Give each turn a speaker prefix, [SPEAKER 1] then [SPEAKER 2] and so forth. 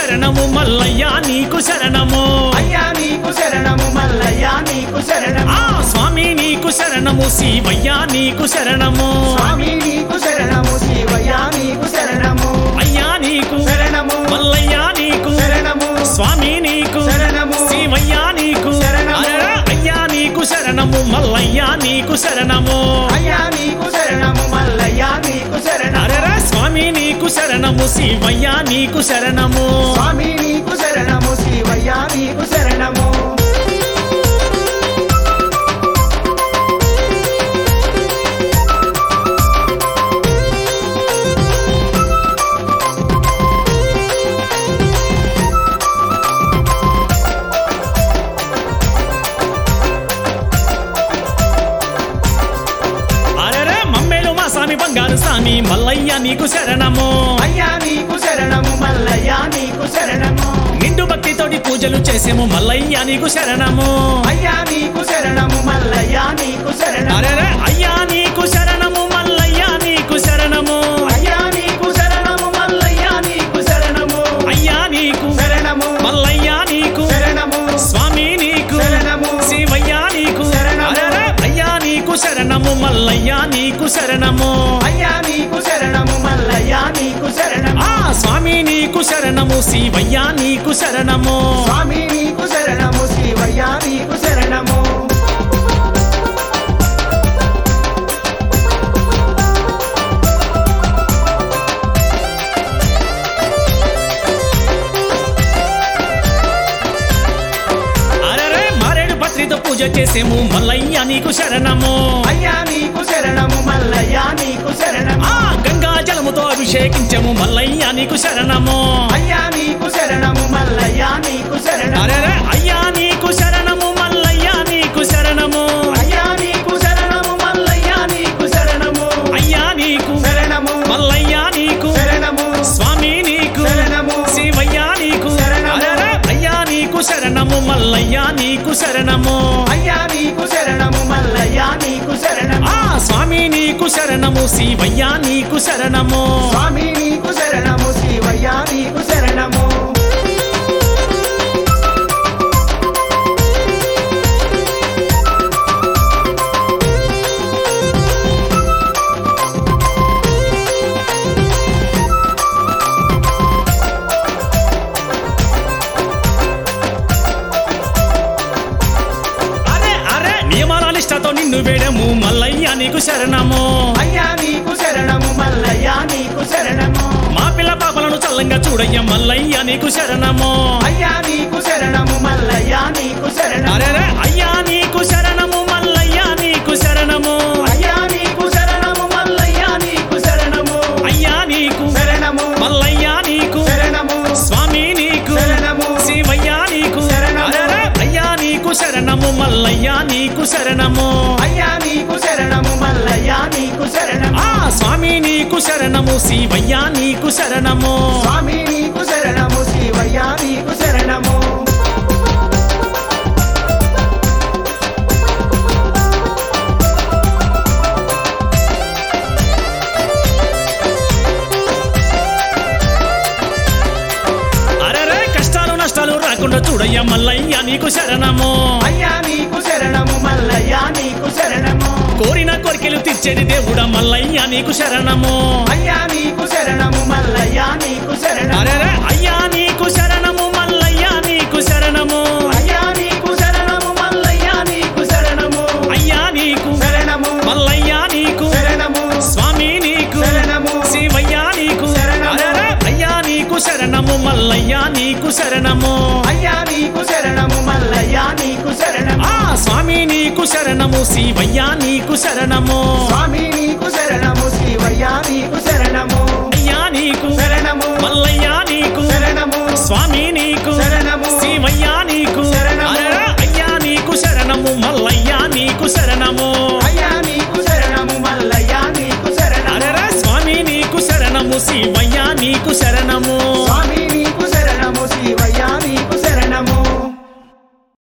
[SPEAKER 1] శరణము మల్లయ్య నీకు శరణము
[SPEAKER 2] అయ్యా నీకు శరణము మల్లయ్య నీకు శరణము
[SPEAKER 1] ఆ స్వామి నీకు శరణము శివయ్య నీకు శరణము
[SPEAKER 2] స్వామి నీకు శరణము శివయ్య నీకు శరణము
[SPEAKER 1] అయ్యా నీకు
[SPEAKER 2] శరణము
[SPEAKER 1] మల్లయ్య నీకు
[SPEAKER 2] శరణము
[SPEAKER 1] స్వామి నీకు
[SPEAKER 2] శరణము
[SPEAKER 1] శివయ్య నీకు
[SPEAKER 2] శరణము.
[SPEAKER 1] అరెరా, అయ్యా నీకు శరణము మల్లయ్య నీకు శరణము
[SPEAKER 2] అయ్యా నీకు శరణము మల్లయ్య నీకు శరణము
[SPEAKER 1] అరెరా స్వామి నీకు శరణము శివయ్య నీకు శరణము
[SPEAKER 2] స్వామి నీకు శరణము శివయ్య నీకు శరణము
[SPEAKER 1] అరెరా మమ్మేలు మా స్వామి బంగారు స్వామి మల్లయ్య నీకు శరణము
[SPEAKER 2] అయ్యా నీకు శరణము మల్లయ్య నీకు శరణము
[SPEAKER 1] నిండు భక్తితోటి పూజలు చేసేము మల్లయ్య నీకు శరణము
[SPEAKER 2] అయ్యా నీకు శరణము మల్లయ్య నీకు శరణము
[SPEAKER 1] అరెరా అయ్యా నీకు శరణము మల్లయ్య నీకు శరణము
[SPEAKER 2] అయ్యా నీకు శరణము మల్లయ్య నీకు శరణము
[SPEAKER 1] అయ్యా నీకు
[SPEAKER 2] శరణము
[SPEAKER 1] మల్లయ్య నీకు
[SPEAKER 2] శరణము
[SPEAKER 1] స్వామి నీకు
[SPEAKER 2] శరణము
[SPEAKER 1] శివయ్య నీకు
[SPEAKER 2] శరణము.
[SPEAKER 1] అరెరా అయ్యా నీకు శరణము మల్లయ్య నీకు శరణము
[SPEAKER 2] అయ్యా నీకు శరణము మల్లయ్య నీకు శరణము
[SPEAKER 1] ఆ స్వామి నీకు శరణము శివయ్య నీకు శరణము
[SPEAKER 2] స్వామి నీకు శరణము శివయ్య నీకు శరణము
[SPEAKER 1] అరెరే మారేడు పత్రితో పూజ చేసేము మల్లయ్య నీకు శరణము
[SPEAKER 2] అయ్యా నీకు శరణము మల్లయ్య నీకు శరణము
[SPEAKER 1] ఆ గంగా జలముతో అభిషేకించము మల్లయ్య నీకు శరణము
[SPEAKER 2] అయ్యా నీకు శరణము మల్లయ్య నీకు శరణము
[SPEAKER 1] అరెరే అయ్యా నీకు శరణము మల్లయ్య నీకు శరణము
[SPEAKER 2] అయ్యా నీకు శరణము మల్లయ్య నీకు శరణము
[SPEAKER 1] అయ్యా నీకు
[SPEAKER 2] శరణము
[SPEAKER 1] మల్లయ్య నీకు
[SPEAKER 2] శరణము
[SPEAKER 1] స్వామి నీకు
[SPEAKER 2] శరణము
[SPEAKER 1] శివయ్య నీకు
[SPEAKER 2] శరణము.
[SPEAKER 1] అరెరే అయ్యా నీకు శరణము మల్లయ్య నీకు శరణము
[SPEAKER 2] అయ్యా నీకు శరణము మల్లయ్య నీకు శరణము
[SPEAKER 1] ఆ స్వామి నీకు శరణము శివయ్య నీకు శరణము
[SPEAKER 2] స్వామి నీకు శరణము శివయ్య నీకు శరణము
[SPEAKER 1] అరే అరే నియమాల నిష్టతో నిన్ను వేడము మల్లయ్య నీకు శరణము
[SPEAKER 2] అయ్యా నీకు శరణము మల్లయ్య నీకు శరణము
[SPEAKER 1] మా పిల్ల పాపలను చల్లంగా చూడయ్య మల్లయ్య నీకు శరణము
[SPEAKER 2] అయ్యా నీకు శరణము మల్లయ్య నీకు శరణము
[SPEAKER 1] అరే అయ్యా నీకు శరణము మల్లయ్య నీకు శరణము
[SPEAKER 2] అయ్యా నీకు శరణము మల్లయ్య నీకు శరణము
[SPEAKER 1] అయ్యా నీకు
[SPEAKER 2] శరణము
[SPEAKER 1] మల్లయ్య నీకు
[SPEAKER 2] శరణము
[SPEAKER 1] స్వామి నీకు
[SPEAKER 2] శరణము
[SPEAKER 1] శివయ్య నీకు
[SPEAKER 2] శరణము.
[SPEAKER 1] అరెరే, అయ్యా నీకు శరణము మల్లయ్య నీకు శరణము
[SPEAKER 2] అయ్యా నీకు శరణము మల్లయ్య నీకు శరణము
[SPEAKER 1] ఆ స్వామి నీకు శరణము శివయ్య నీకు శరణము
[SPEAKER 2] స్వామి నీకు శరణము శివయ్య నీకు శరణము
[SPEAKER 1] అరెరే కష్టాలు నష్టాలు రాకుండా చూడయ్య మల్లయ్య నీకు శరణము
[SPEAKER 2] అయ్యా నీకు శరణము మల్లయ్య నీకు శరణము
[SPEAKER 1] కోరిన కోరికలు తీర్చేది దేవుడ మల్లయ్య నీకు శరణము
[SPEAKER 2] అయ్యా నీకు శరణము మల్లయ్య నీకు శరణము
[SPEAKER 1] అరెరే అయ్యా నీకు శరణము మల్లయ్య నీకు శరణము
[SPEAKER 2] అయ్యా నీకు శరణము మల్లయ్య నీకు శరణము
[SPEAKER 1] అయ్యా నీకు
[SPEAKER 2] శరణము
[SPEAKER 1] మల్లయ్య నీకు
[SPEAKER 2] శరణము
[SPEAKER 1] స్వామి నీకు
[SPEAKER 2] శరణము
[SPEAKER 1] శివయ్య నీకు
[SPEAKER 2] శరణము.
[SPEAKER 1] అరెరే అయ్యా నీకు శరణము మల్లయ్య నీకు శరణము
[SPEAKER 2] అయ్యా నీకు శరణము మల్లయ్య నీకు శరణము
[SPEAKER 1] ఆ స్వామి నీకు శరణము శివయ్య నీకు శరణము
[SPEAKER 2] స్వామి నీకు శరణము శివయ్య నీకు శరణము
[SPEAKER 1] అయ్యా నీకు
[SPEAKER 2] శరణము
[SPEAKER 1] మల్లయ్య నీకు